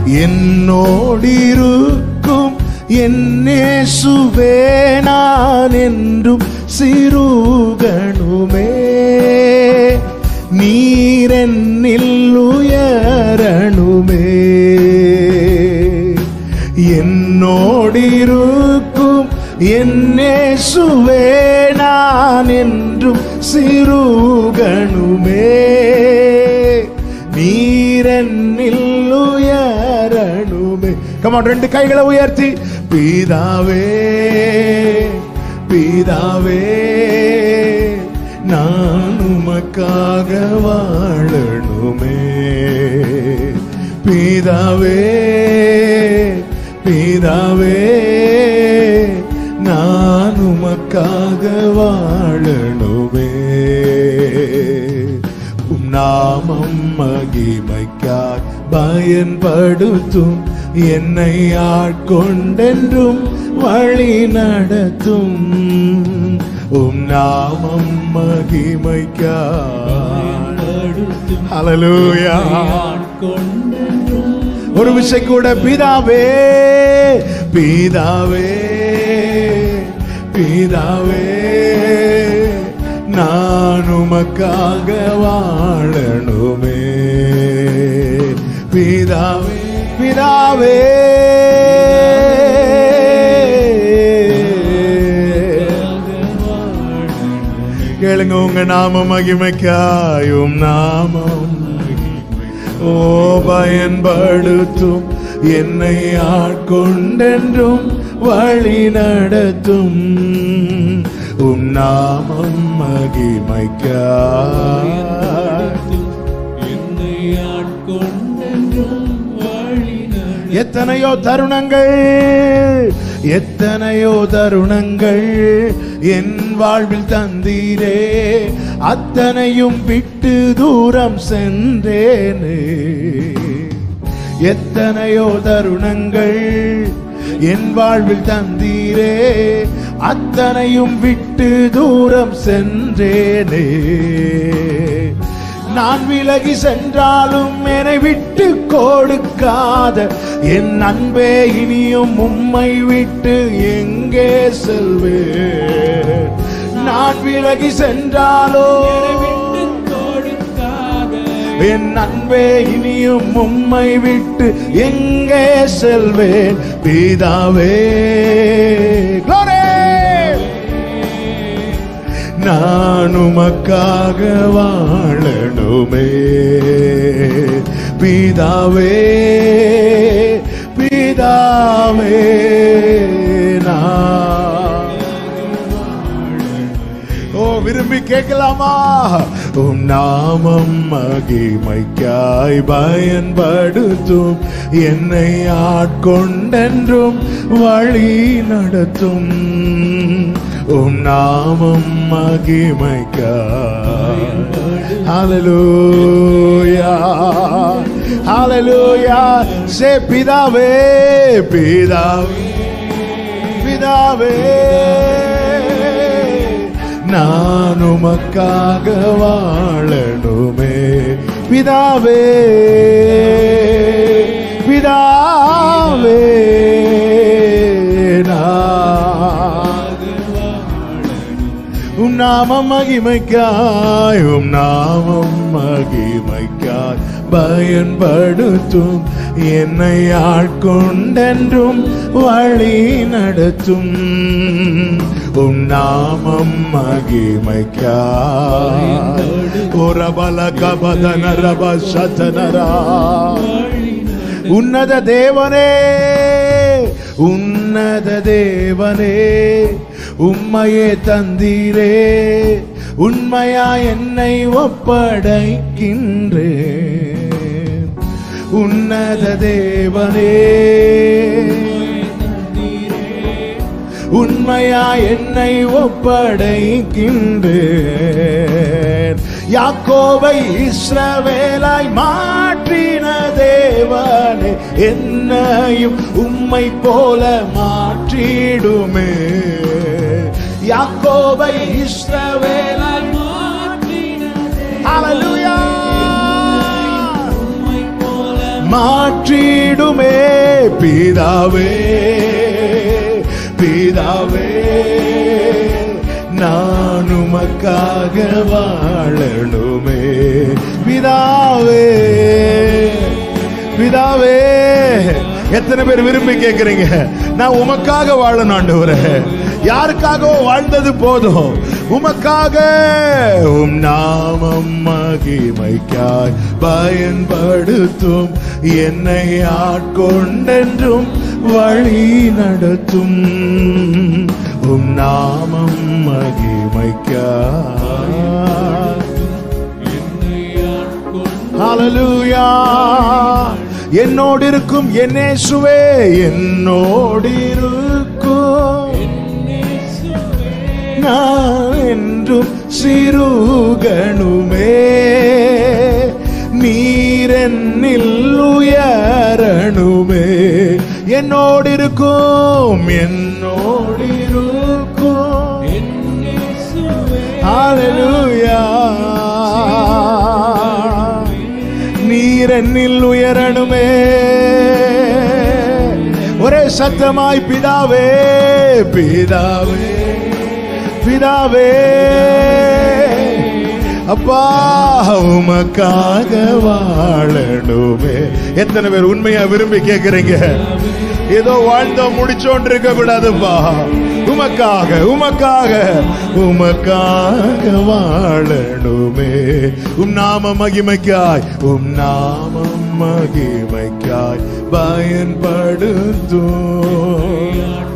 என்னோடிருக்கும் என்னேசுவே நான் என்றும் சிறுகணுமே நீரென்னில் உயரணுமே என்னோடிருக்கும் என்னேசுவே நான் என்றும் சிறுகணுமே நீரென்னில் உயரணுமே கமான் ரெண்டு கைகளை உயர்த்தி பீதாவே பீதாவே நான் உமக்காக வாழணுமே பீதாவே பீதாவே நான் உமக்காக வாழணுமே உம் நாமம் மகிமைக்காய் பயன்படுத்தும் என்னை ஆட்கொண்டென்றும் வழி நடத்தும் உம் நாமம் மகிமைக்காய் ஹalleluya ஒரு விஷயம் கூட பிதாவே பிதாவே பிதாவே நான் உமக்காக வாழணுமே பிதாவே பிதாவே கேளுங்க உங்க நாம மகிமைக்காயும் நாமம் ஓ பயன்படுத்தும் என்னை ஆட்கொண்டென்றும் வழி நடத்தும் உம் நாமம் மகிமைக்கா என்னை ஆட்கொண்டென்றும் வழி நட- எத்தனையோ தருணங்கள் எத்தனையோ தருணங்கள் என் வாழ்வில் தந்தீரே அத்தனையும் விட்டு தூரம் சென்றேனே எத்தனையோ தருணங்கள் என் வாழ்வில் தந்தீரே அத்தனையும் விட்டு தூரம் சென்றேனே நான் விலகி சென்றாலும் என்னை விட்டு கொடுக்காத என் அன்பே இனியும் உம்மை விட்டு எங்கே செல்வேன் நான் விலகி சென்றாலோ கொடுக்காத என் அன்பே இனியும் உம்மை விட்டு எங்கே செல்வேன் பிதாவே Glory! நான் உமக்காக வாழணுமே பிதாவே பிதாவே நான் ஓ விரும்பி கேட்கலாமா உம் நாமம் மகிமைக்காய் பயன்படுத்தும் என்னை ஆட்கொண்டென்றும் வழி நடத்தும் உம் நாமம் மகிமைக்காய் ஹalleluya ஹalleluya சே பிதாவே பிதாவே பிதாவே நான் உமக்காக வாழணுமே பிதாவே பிதாவே நான் உம் நாமம் மகிமைக்காய் உம் நாமம் மகிமைக்காய் பயன்படுத்தும் என்னை ஆட்கொண்டென்றும் வழி நடத்தும் உம் நாமம் மகிமைக்காய் ஒரபல கபதன ரப சதனரா உன்னத தேவனே உன்னத தேவனே உம்மையே தந்தீரே உண்மையா என்னை ஒப்படைக்கின்றேன் உன்னத தேவனே உண்மையா என்னை ஒப்படைக்கின்றேன் யாக்கோவை இஸ்ரவேலாய் மாற்றின தேவனே என்னையும் உம்மை போல மாற்றிடுமே யாக்கோவை இஸ்ரவேலாய் மாற்றினதே Hallelujah. உம்மை போல மாற்றிடுமே பிதாவே பிதாவே நான் உமக்காக வாழணுமே பிதாவே பிதாவே எத்தனை பேர் விரும்பி கேக்குறீங்க நான் உமக்காக வாழணும் ஆண்டவரே யாருக்காகவோ வாழ்ந்தது போதும் உமக்காக உம் நாமம் மகிமைக்காய் பயன்படுத்தும் என்னை ஆட்கொண்டென்றும் வழி நடத்தும் உம் நாமம் மகிமைக்காய் என்னை ஆட்கொண்டு ஹalleluya என்னோடு இருக்கும் என்னேசுவே என்னோடு இருக்கும் இயேசுவே, நான் என்றும் சிறுகணுமே நீரென்னில் உயரணுமே என்னோடு இருக்கும் என்னோடு இருக்கும் என் இயேசுவே, ஹalleluya நீரென்னில் உயரணுமே ஒரே சத்தமாய் பிதாவே பிதாவே பிதாவே அப்பா உமக்காக வாழணுமே எத்தனை பேர் உண்மையா விரும்பி கேக்குறீங்க ஏதோ வாழ்ந்தோம் முடிச்சோண்டு இருக்க கூடாதுப்பா உமக்காக உமக்காக உமக்காக வாழணுமே உம் நாம மகிமைக்காய் உம் நாமம் மகிமைக்காய் பயன்படுத்தும்